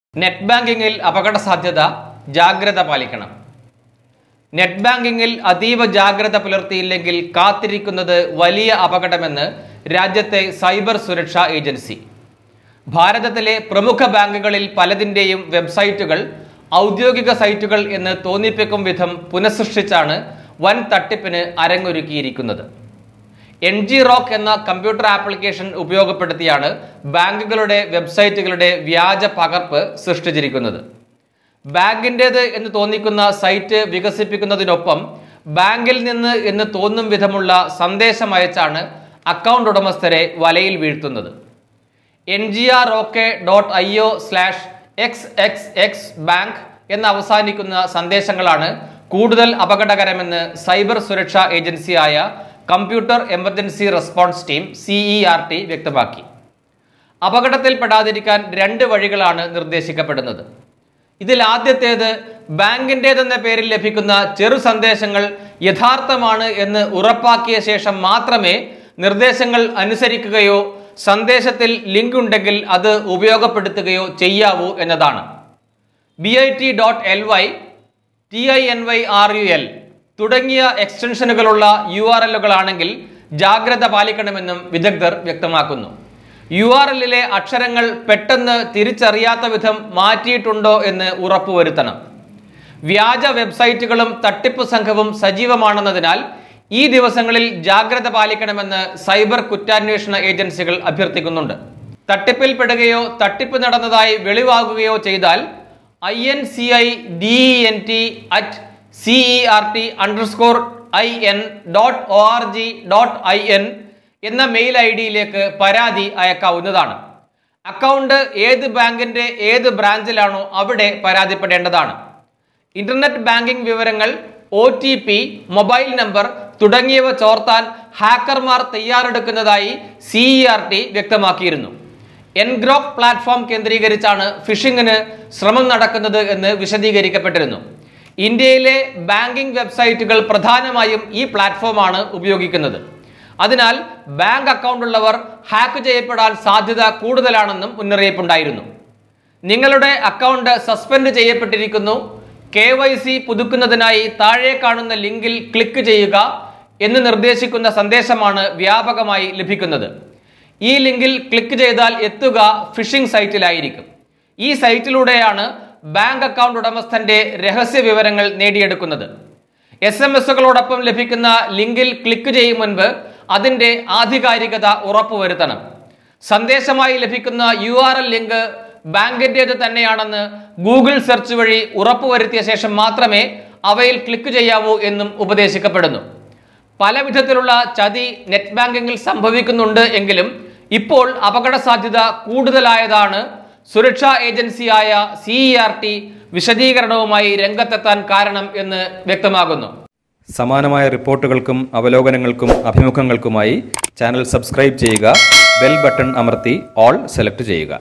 net ബാങ്കിങ്ങിൽ അപകട സാധ്യത ജാഗ്രത പാലിക്കണം നെറ്റ് ബാങ്കിങ്ങിൽ അതീവ ജാഗ്രത പുലർത്തിയില്ലെങ്കിൽ കാത്തിരിക്കുന്നത് വലിയ അപകടമെന്ന് രാജ്യത്തെ സൈബർ സുരക്ഷാ ഏജൻസി ഭാരതത്തിലെ പ്രമുഖ ബാങ്കുകളിൽ പലതിൻ്റെയും വെബ്സൈറ്റുകൾ ഔദ്യോഗിക സൈറ്റുകൾ എന്ന് തോന്നിപ്പിക്കും വിധം പുനഃസൃഷ്ടിച്ചാണ് വൻ തട്ടിപ്പിന് അരങ്ങൊരുക്കിയിരിക്കുന്നത് എൻ ജി റോക്ക് എന്ന കമ്പ്യൂട്ടർ ആപ്ലിക്കേഷൻ ഉപയോഗപ്പെടുത്തിയാണ് ബാങ്കുകളുടെ വെബ്സൈറ്റുകളുടെ വ്യാജ പകർപ്പ് സൃഷ്ടിച്ചിരിക്കുന്നത് ബാങ്കിൻ്റേത് എന്ന് തോന്നിക്കുന്ന സൈറ്റ് വികസിപ്പിക്കുന്നതിനൊപ്പം ബാങ്കിൽ നിന്ന് എന്ന് തോന്നും വിധമുള്ള സന്ദേശം അയച്ചാണ് അക്കൗണ്ട് ഉടമസ്ഥരെ വലയിൽ വീഴ്ത്തുന്നത് N G R O K dot I O slash X X X bank എന്ന് അവസാനിക്കുന്ന സന്ദേശങ്ങളാണ് കൂടുതൽ അപകടകരമെന്ന് സൈബർ സുരക്ഷാ ഏജൻസിയായ computer emergency response team C E R T വ്യക്തമാക്കി അപകടത്തിൽപ്പെടാതിരിക്കാൻ രണ്ട് വഴികളാണ് നിർദ്ദേശിക്കപ്പെടുന്നത് ഇതിൽ ആദ്യത്തേത് ബാങ്കിൻ്റേതെന്ന പേരിൽ ലഭിക്കുന്ന ചെറു സന്ദേശങ്ങൾ യഥാർത്ഥമാണ് എന്ന് ഉറപ്പാക്കിയ ശേഷം മാത്രമേ നിർദ്ദേശങ്ങൾ അനുസരിക്കുകയോ സന്ദേശത്തിൽ ലിങ്ക് ഉണ്ടെങ്കിൽ അത് ഉപയോഗപ്പെടുത്തുകയോ ചെയ്യാവൂ എന്നതാണ് B I T dot L Y T I N Y U R L തുടങ്ങിയ എക്സ്റ്റൻഷനുകളുള്ള യു ആർ എല്ലുകളാണെങ്കിൽ ജാഗ്രത പാലിക്കണമെന്നും വിദഗ്ധർ വ്യക്തമാക്കുന്നു യു ആർ എല്ലിലെ അക്ഷരങ്ങൾ പെട്ടെന്ന് തിരിച്ചറിയാത്ത വിധം മാറ്റിയിട്ടുണ്ടോ എന്ന് ഉറപ്പുവരുത്തണം വ്യാജ വെബ്സൈറ്റുകളും തട്ടിപ്പ് സംഘവും സജീവമാണെന്നതിനാൽ ഈ ദിവസങ്ങളിൽ ജാഗ്രത പാലിക്കണമെന്ന് സൈബർ കുറ്റാന്വേഷണ ഏജൻസികൾ അഭ്യർത്ഥിക്കുന്നുണ്ട് തട്ടിപ്പിൽപ്പെടുകയോ തട്ടിപ്പ് നടന്നതായി വെളിവാകുകയോ ചെയ്താൽ I N C I D N T at C E R T underscore I N dot O R G dot I N എന്ന മെയിൽ ഐ ഡിയിലേക്ക് പരാതി അയക്കാവുന്നതാണ് അക്കൗണ്ട് ഏത് ബാങ്കിന്റെ ഏത് ബ്രാഞ്ചിലാണോ അവിടെ പരാതിപ്പെടേണ്ടതാണ് ഇന്റർനെറ്റ് ബാങ്കിംഗ് വിവരങ്ങൾ O T P mobile number തുടങ്ങിയവ ചോർത്താൻ ഹാക്കർമാർ തയ്യാറെടുക്കുന്നതായി സിഇ ആർ ടി വ്യക്തമാക്കിയിരുന്നു എൻഗ്രോക്ക് പ്ലാറ്റ്ഫോം കേന്ദ്രീകരിച്ചാണ് ഫിഷിംഗിന് ശ്രമം നടക്കുന്നത് എന്ന് വിശദീകരിക്കപ്പെട്ടിരുന്നു ഇന്ത്യയിലെ ബാങ്കിംഗ് വെബ്സൈറ്റുകൾ പ്രധാനമായും ഈ പ്ലാറ്റ്ഫോമാണ് ഉപയോഗിക്കുന്നത് അതിനാൽ ബാങ്ക് അക്കൗണ്ട് ഉള്ളവർ ഹാക്ക് ചെയ്യപ്പെടാൻ സാധ്യത കൂടുതലാണെന്നും മുന്നറിയിപ്പുണ്ടായിരുന്നു നിങ്ങളുടെ അക്കൗണ്ട് സസ്പെൻഡ് ചെയ്യപ്പെട്ടിരിക്കുന്നു കെ വൈ സി പുതുക്കുന്നതിനായി താഴെ കാണുന്ന ലിങ്കിൽ ക്ലിക്ക് ചെയ്യുക എന്ന് നിർദ്ദേശിക്കുന്ന സന്ദേശമാണ് വ്യാപകമായി ലഭിക്കുന്നത് ഈ ലിങ്കിൽ ക്ലിക്ക് ചെയ്താൽ എത്തുക ഫിഷിംഗ് സൈറ്റിലായിരിക്കും ഈ സൈറ്റിലൂടെയാണ് ബാങ്ക് അക്കൗണ്ട് ഉടമസ്ഥന്റെ രഹസ്യ വിവരങ്ങൾ നേടിയെടുക്കുന്നത് എസ് എം എസുകളോടൊപ്പം ലഭിക്കുന്ന ലിങ്കിൽ ക്ലിക്ക് ചെയ്യും മുൻപ് അതിന്റെ ആധികാരികത ഉറപ്പുവരുത്തണം സന്ദേശമായി ലഭിക്കുന്ന യു ആർ എൽ ലിങ്ക് ബാങ്കിൻ്റേത് തന്നെയാണെന്ന് ഗൂഗിൾ സെർച്ച് വഴി ഉറപ്പുവരുത്തിയ ശേഷം മാത്രമേ അവയിൽ ക്ലിക്ക് ചെയ്യാവൂ എന്നും ഉപദേശിക്കപ്പെടുന്നു പല വിധത്തിലുള്ള ചതി നെറ്റ് ബാങ്കിങ്ങിൽ സംഭവിക്കുന്നുണ്ട് എങ്കിലും ഇപ്പോൾ അപകട സാധ്യത കൂടുതലായതാണ് സുരക്ഷാ ഏജൻസിയായ സിഇ ആർ ടി വിശദീകരണവുമായി രംഗത്തെത്താൻ കാരണം എന്ന് വ്യക്തമാകുന്നു സമാനമായ റിപ്പോർട്ടുകൾക്കും അവലോകനങ്ങൾക്കും അഭിമുഖങ്ങൾക്കുമായി ചാനൽ സബ്സ്ക്രൈബ് ചെയ്യുക ബെൽ ബട്ടൺ അമർത്തി ഓൾ സെലക്ട് ചെയ്യുക